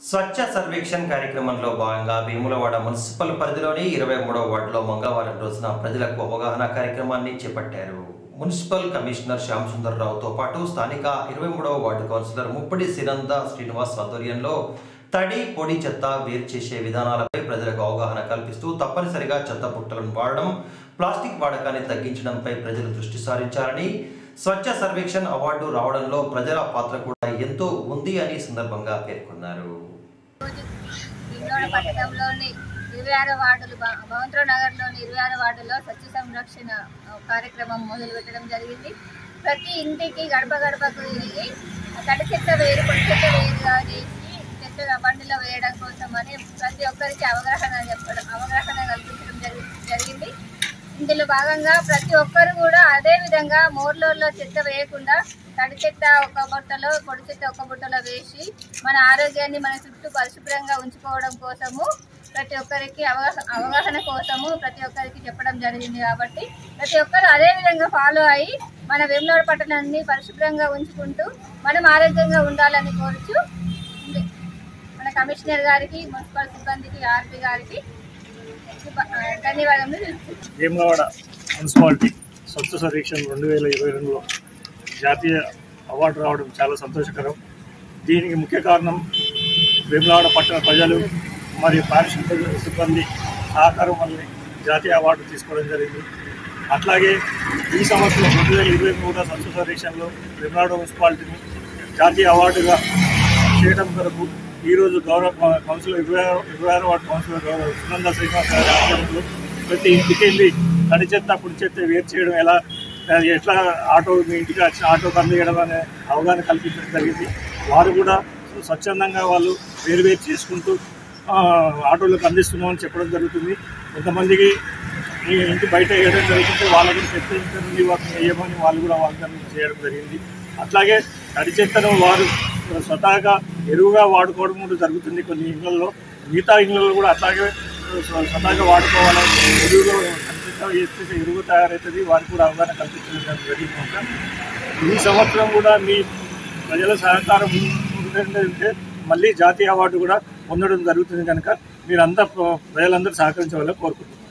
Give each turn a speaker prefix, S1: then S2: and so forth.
S1: స్వచ్ఛ సర్వేక్షణ్ కార్యక్రమంలో భాగంగా వేములవాడ మున్సిపల్ పరిధిలోని ఇరవై మూడవ వార్డులో మంగళవారం రోజున ప్రజలకు అవగాహన కార్యక్రమాన్ని చేపట్టారు మున్సిపల్ కమిషనర్ శ్యామ్ సుందర్ రావుతో పాటు స్థానిక ఇరవై మూడవ వార్డు కౌన్సిలర్ ముప్పడి సిరంద శ్రీనివాస్ ఆధ్వర్యంలో తడి పొడి చెత్త వేరు చేసే విధానాలపై ప్రజలకు అవగాహన కల్పిస్తూ తప్పనిసరిగా చెత్త బుట్టలను వాడడం ప్లాస్టిక్ వాడకాన్ని తగ్గించడంపై ప్రజలు దృష్టి సారించారని స్వచ్ఛ సర్వేక్షణ్ అవార్డు రావడంలో ప్రజల పాత్ర కూడా ఎంతో ఉంది అని ఈ సందర్భంగా పేర్కొన్నారు
S2: ఇండోడ పట్టణంలోని ఇరవై ఆరో వార్డులు భ- భవంతరావు నగర్లోని ఇరవై ఆరో వార్డులో స్వచ్ఛ సంరక్షణ ఆ, కార్యక్రమం మొదలు పెట్టడం జరిగింది ప్రతి ఇంటికి గడప గడపకు తిరిగి తడి చెత్త వేరు పొడి చెత్త వేరుగా చేసి చెత్త బండిలో వేయడం కోసం అని ప్రతి ఒక్కరికి అవగాహన చెప్పడం అవగాహన కల్పించడం జరిగి జరిగింది ఇందులో భాగంగా ప్రతి ఒక్కరు కూడా అదే విధంగా మోర్లలో చెత్త వేయకుండా తడి చెత్త ఒక బుట్టలో పొడి చెత్త ఒక బుట్టలో వేసి మన ఆరోగ్యాన్ని మన చుట్టూ పరిశుభ్రంగా ఉంచుకోవడం కోసము ప్రతి ఒక్కరికి అవగాహన అవగాహన కోసము ప్రతి ఒక్కరికి చెప్పడం జరిగింది కాబట్టి ప్రతి ఒక్కరు అదే విధంగా ఫాలో అయ్యి మన వేములవాడ పట్టణాన్ని పరిశుభ్రంగా ఉంచుకుంటూ మనం ఆరోగ్యంగా ఉండాలని కోరుచు మన కమిషనర్ గారికి మున్సిపల్ సిబ్బందికి ఆర్పి గారికి శుభ- ఆ, ధన్యవాదములు తెలుపుతున్నాను.
S3: వేములవాడ మున్సిపాలిటీ స్వచ్ఛ సర్వేక్షణ రెండు వేల ఇరవై రెండులో జాతీయ అవార్డు రావడం చాలా సంతోషకరం దీనికి ముఖ్య కారణం వేములవాడ పట్టణ ప్రజలు మరియు పారిశుద్ధ్య సిబ్బంది సహకారం వల్ల జాతీయ అవార్డు తీసుకోవడం జరిగింది అట్లాగే ఈ సంవత్సరం రెండు వేల ఇరవై మూడు స్వచ్ఛ సర్వేక్షణలో వేములవాడ మున్సిపాలిటీని జాతీయ అవార్డుగా చేయడం కొరకు ఈరోజు గౌరవ కౌన్సిలర్ ఇరవై ఆరు ఇరవై ఆరు వార్డు కౌన్సిలర్ గౌరవ సునంద శ్రీనివాస్ గారి ఆధ్వర్యంలో ప్రతి ఇంటికి వెళ్ళి తడి చెత్త పొడి చెత్త వేరు చేయడం ఎలా అది ఎట్లా ఆటో మీ ఇంటికి వచ్చిన ఆటోకి అందజేయడం అనే అవగాహన కల్పించడం జరిగింది వారు కూడా స్వచ్ఛందంగా వాళ్ళు వేరు వేరు చేసుకుంటూ ఆ, ఆటోలకు అందిస్తున్నామని చెప్పడం జరుగుతుంది కొంతమందికి ఈ ఇంటి బయట వేయడం జరుగుతుంటే వాళ్ళకి చెత్త ఇంటి నుండి వాటిని వేయమని వాళ్ళు కూడా వాగ్దానం చేయడం జరిగింది అట్లాగే తడి చెత్తను వారు స్వతహాగా ఎరువుగా వాడుకోవడం కూడా జరుగుతుంది కొన్ని ఇళ్లలో మిగతా ఇళ్లలో కూడా అట్లాగే స్వ- స్వతహాగా వాడుకోవాలని ఎరువులో తడి చెత్త వేస్తే ఎరువు తయారవుతుంది వారికి కూడా అవగాహన కల్పించడం జరిగింది కనుక ఈ సంవత్సరం కూడా మీ ప్రజల సహకారం ఉంటే మళ్ళీ జాతీయ అవార్డు కూడా పొందడం జరుగుతుంది కనుక మీరంతా ప్ర- ప్రజలందరూ సహకరించవాలని కోరుకుంటున్నాను